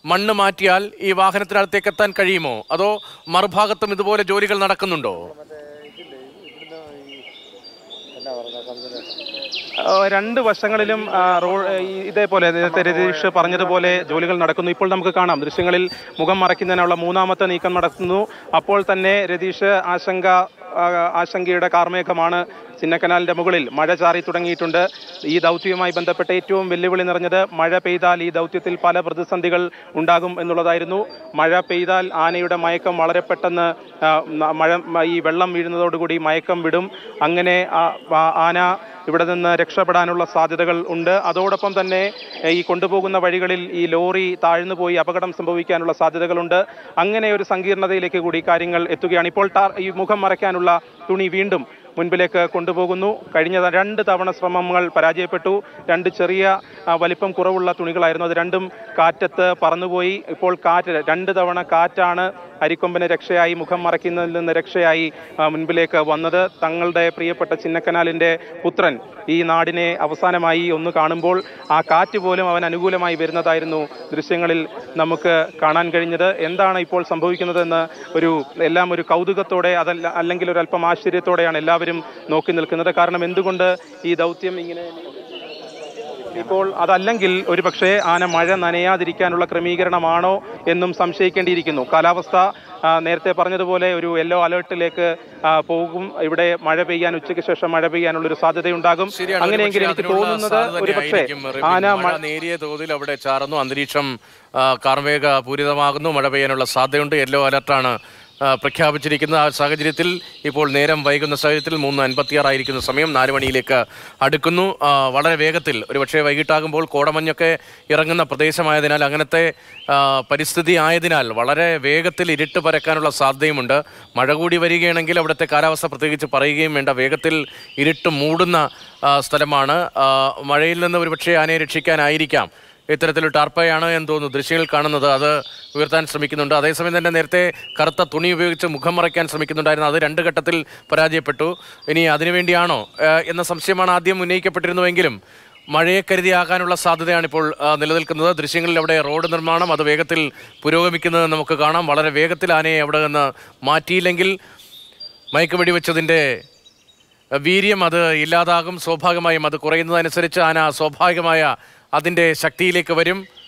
മണ്ണ് മാറ്റിയാൽ ഈ വാഹനത്തിനകത്തേക്ക് എത്താൻ കഴിയുമോ അതോ മറുഭാഗത്തും ഇതുപോലെ ജോലികൾ നടക്കുന്നുണ്ടോ ആ, രണ്ട് വശങ്ങളിലും ആ, റോ ഈ ഇതേപോലെ നേരത്തെ രതീഷ് പറഞ്ഞതുപോലെ ജോലികൾ നടക്കുന്നു ഇപ്പോൾ നമുക്ക് കാണാം ദൃശ്യങ്ങളിൽ മുഖം മറയ്ക്കുന്നതിനുള്ള മൂന്നാമത്തെ നീക്കം നടത്തുന്നു അപ്പോൾ തന്നെ രതീഷ് ആശങ്ക ആ, ആശങ്കയുടെ കാർമേഘമാണ് ചിന്നക്കനാലിന്റെ മുകളിൽ മഴ ചാറി തുടങ്ങിയിട്ടുണ്ട് ഈ ദൗത്യവുമായി ബന്ധപ്പെട്ട ഏറ്റവും വെല്ലുവിളി നിറഞ്ഞത് മഴ പെയ്താൽ ഈ ദൗത്യത്തിൽ പല പ്രതിസന്ധികൾ ഉണ്ടാകും എന്നുള്ളതായിരുന്നു മഴ പെയ്താൽ ആനയുടെ മയക്കം വളരെ പെട്ടെന്ന് ആ, ന- മഴ മ- ഈ വെള്ളം വീഴുന്നതോടുകൂടി മയക്കം വിടും അങ്ങനെ ആ- ആ- ആന ഇവിടെ നിന്ന് രക്ഷപ്പെടാനുള്ള സാധ്യതകൾ ഉണ്ട് അതോടൊപ്പം തന്നെ എ, ഈ കൊണ്ടുപോകുന്ന വഴികളിൽ ഈ ലോറി താഴ്ന്നു പോയി അപകടം സംഭവിക്കാനുള്ള സാധ്യതകളുണ്ട് അങ്ങനെ ഒരു സങ്കീർണതയിലേക്ക് കൂടി കാര്യങ്ങൾ എത്തുകയാണ് ഇപ്പോൾ ടാർ ഈ മുഖം മറയ്ക്കാനുള്ള തുണി വീണ്ടും മുൻപിലേക്ക് കൊണ്ടുപോകുന്നു കഴിഞ്ഞ ത- രണ്ട് തവണ ശ്രമങ്ങൾ പരാജയപ്പെട്ടു രണ്ട് ചെറിയ ആ, വലിപ്പം കുറവുള്ള തുണികളായിരുന്നു അത് രണ്ടും കാറ്റത്ത് പറന്നുപോയി ഇപ്പോൾ കാറ്റ് രണ്ട് തവണ കാറ്റാണ് അരിക്കൊമ്പന് രക്ഷയായി മുഖം മറയ്ക്കുന്നതിൽ നിന്ന് രക്ഷയായി ആ, മുൻപിലേക്ക് വന്നത് തങ്ങളുടെ പ്രിയപ്പെട്ട ചിന്നക്കനാലിൻ്റെ പുത്രൻ ഈ നാടിനെ അവസാനമായി ഒന്ന് കാണുമ്പോൾ ആ കാറ്റ് പോലും അവൻ അനുകൂലമായി വരുന്നതായിരുന്നു ദൃശ്യങ്ങളിൽ നമുക്ക് കാണാൻ കഴിഞ്ഞത് എന്താണ് ഇപ്പോൾ സംഭവിക്കുന്നതെന്ന് ഒരു എല്ലാം ഒരു കൗതുകത്തോടെ അതല്ല അല്ലെങ്കിൽ ഒരു അല്പം ആശ്ചര്യത്തോടെയാണ് എല്ലാവരും നോക്കി നിൽക്കുന്നത് കാരണം എന്തുകൊണ്ട് ഈ ദൗത്യം ഇങ്ങനെ ഇപ്പോൾ അതല്ലെങ്കിൽ ഒരുപക്ഷെ ആന മഴ നനയാതിരിക്കാനുള്ള ക്രമീകരണമാണോ എന്നും സംശയിക്കേണ്ടിയിരിക്കുന്നു കാലാവസ്ഥ ആ, നേരത്തെ പറഞ്ഞതുപോലെ ഒരു യെല്ലോ അലേർട്ടിലേക്ക് ആ, പോകും ഇവിടെ മഴ പെയ്യാൻ ഉച്ചയ്ക്ക് ശേഷം മഴ പെയ്യാനുള്ള ഒരു സാധ്യതയുണ്ടാകും ശരിയാണ് അങ്ങനെയെങ്കിൽ ഒരുപക്ഷേ എനിക്ക് അതിനുള്ള തോന്നുന്നത് സാധ്യത ഒരുപക്ഷെ തന്നെയായിരിക്കും, റിബിൻ. ആന മഴ മ- നേരിയ തോതിൽ അവിടെ ചാറുന്നു അന്തരീക്ഷം ആ, കാർമേഘ പൂരിതമാകുന്നു മഴ പെയ്യാനുള്ള സാധ്യതയുണ്ട് യെല്ലോ അലർട്ടാണ് ആ, പ്രഖ്യാപിച്ചിരിക്കുന്ന ആ സാഹചര്യത്തിൽ ഇപ്പോൾ നേരം വൈകുന്ന സാഹചര്യത്തിൽ മൂന്ന് അൻപത്തിയാറായിരിക്കുന്ന സമയം നാല് മണിയിലേക്ക് അടുക്കുന്നു ആ, വളരെ വേഗത്തിൽ ഒരുപക്ഷെ വൈകിട്ടാകുമ്പോൾ കോടമഞ്ഞൊക്കെ ഇറങ്ങുന്ന പ്രദേശമായതിനാൽ അങ്ങനത്തെ ആ, പരിസ്ഥിതി ആയതിനാൽ വളരെ വേഗത്തിൽ ഇരുട്ട് പരക്കാനുള്ള സാധ്യതയുമുണ്ട് മഴ കൂടി വരികയാണെങ്കിൽ അവിടുത്തെ കാലാവസ്ഥ പ്രത്യേകിച്ച് പറയുകയും വേണ്ട വേഗത്തിൽ ഇരുട്ട് മൂടുന്ന ആ, സ്ഥലമാണ് ആ, മഴയിൽ നിന്ന് ഒരുപക്ഷെ ആനയെ രക്ഷിക്കാനായിരിക്കാം ഇത്തരത്തിലൊരു ടാർപ്പയാണ് എന്ന് തോന്നുന്നു ദൃശ്യങ്ങൾ കാണുന്നത് അത് ഉയർത്താൻ ശ്രമിക്കുന്നുണ്ട് അതേസമയം തന്നെ നേരത്തെ കറുത്ത തുണി ഉപയോഗിച്ച് മുഖം മറയ്ക്കാൻ ശ്രമിക്കുന്നുണ്ടായിരുന്നു അത് രണ്ട് ഘട്ടത്തിൽ പരാജയപ്പെട്ടു ഇനി അതിനുവേണ്ടിയാണോ ആ, എന്ന സംശയമാണ് ആദ്യം ഉന്നയിക്കപ്പെട്ടിരുന്നുവെങ്കിലും മഴയെ കരുതിയാകാനുള്ള സാധ്യതയാണ് ഇപ്പോൾ ആ, നിലനിൽക്കുന്നത് ദൃശ്യങ്ങളിൽ അവിടെ റോഡ് നിർമ്മാണം അത് വേഗത്തിൽ പുരോഗമിക്കുന്നത് നമുക്ക് കാണാം വളരെ വേഗത്തിൽ ആനയെ അവിടെ നിന്ന് മാറ്റിയില്ലെങ്കിൽ മയക്കുവെടി വെച്ചതിൻ്റെ വീര്യം അത് ഇല്ലാതാകും സ്വാഭാവികമായും അത് കുറയുന്നതനുസരിച്ച് ആന സ്വാഭാവികമായ അതിൻ്റെ ശക്തിയിലേക്ക് വരും